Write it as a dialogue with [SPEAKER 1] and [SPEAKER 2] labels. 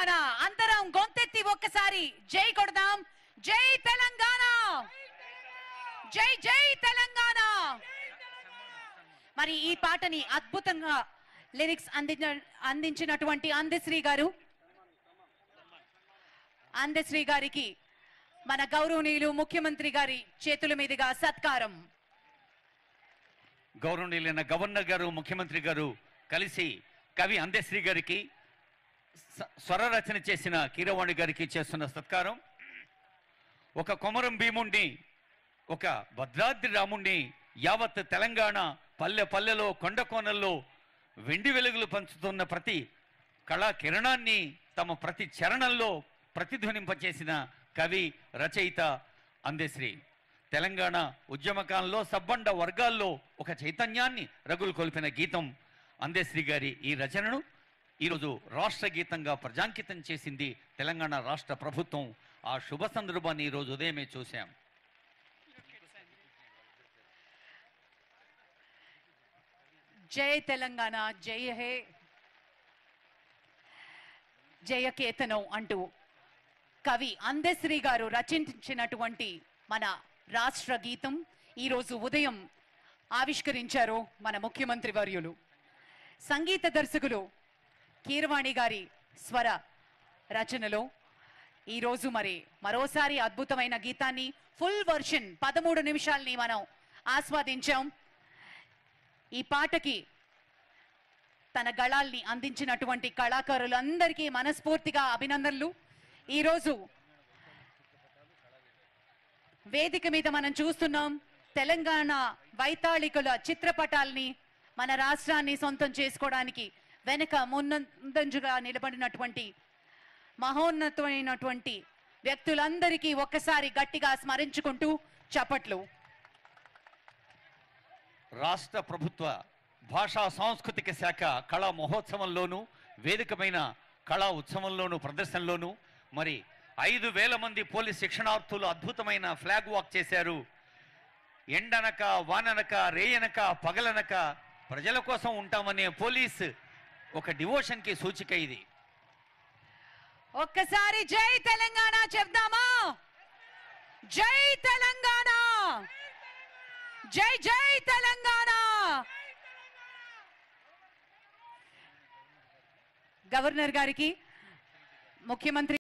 [SPEAKER 1] తెలంగాణ అందరం గొంతెత్తి ఒక్కసారి జై కొడదాం జై తెలంగాణ జై జై తెలంగాణ మరి ఈ పాటని అద్భుతంగా లిరిక్స్ అందించిన అందించినటువంటి అందశ్రీ గారు అందశ్రీ గారికి మన గౌరవనీయులు ముఖ్యమంత్రి గారి చేతుల మీదుగా సత్కారం
[SPEAKER 2] గౌరవనీయులైన గవర్నర్ గారు ముఖ్యమంత్రి గారు కలిసి కవి అందశ్రీ గారికి స- స్వర రచన చేసిన కీరవాణి గారికి చేస్తున్న సత్కారం ఒక కొమరం భీముణ్ణి ఒక భద్రాద్రి రాముణ్ణి యావత్ తెలంగాణ పల్లె పల్లెలో కొండ కోనల్లో వెండి వెలుగులు పంచుతున్న ప్రతి కళా కిరణాన్ని తమ ప్రతి చరణంలో ప్రతిధ్వనింపచేసిన కవి రచయిత అందశ్రీ తెలంగాణ ఉద్యమకాలంలో సబ్బండ వర్గాల్లో ఒక చైతన్యాన్ని రగులు కొల్పిన గీతం అందశ్రీ గారి ఈ రచనను ఈరోజు రాష్ట్ర గీతంగా ప్రజాంకితం చేసింది తెలంగాణ రాష్ట్ర ప్రభుత్వం ఆ శుభ సందర్భాన్ని ఈరోజు ఉదయమే చూశాం
[SPEAKER 1] జై తెలంగాణ జయ హే జయ కేతనం అంటూ కవి అందశ్రీ గారు రచించినటువంటి మన రాష్ట్ర గీతం ఈరోజు ఉదయం ఆవిష్కరించారు మన ముఖ్యమంత్రి వర్యులు సంగీత దర్శకులు కీరవాణి గారి స్వర రచనలో ఈరోజు మరి మరోసారి అద్భుతమైన గీతాన్ని ఫుల్ వర్షన్ పదమూడు నిమిషాల్ని మనం ఆస్వాదించాం ఈ పాటకి తన గళాల్ని అందించినటువంటి కళాకారులందరికీ మనస్ఫూర్తిగా అభినందనలు ఈరోజు వేదిక మీద మనం చూస్తున్నాం తెలంగాణ వైతాళికుల చిత్రపటాల్ని మన రాష్ట్రాన్ని సొంతం చేసుకోవడానికి వెనక ముందంజుగా నిలబడినటువంటి మహోన్నతమైనటువంటి వ్యక్తులందరికీ ఒక్కసారి గట్టిగా స్మరించుకుంటూ చప్పట్లు
[SPEAKER 2] రాష్ట్ర ప్రభుత్వ భాషా సాంస్కృతిక శాఖ కళా మహోత్సవంలోను వేదికమైన కళా ఉత్సవంలోను ప్రదర్శనలోను మరి ఐదు వేల మంది పోలీస్ శిక్షణార్థులు అద్భుతమైన ఫ్లాగ్ వాక్ చేశారు ఎండనక వాననక రేయనక పగలనక ప్రజల కోసం ఉంటామనే పోలీస్ ఒక డివోషన్కి సూచిక ఇది
[SPEAKER 1] ఒక్కసారి జై తెలంగాణ చెప్దామా జై తెలంగాణ జై జై తెలంగాణ గవర్నర్ గారికి ముఖ్యమంత్రి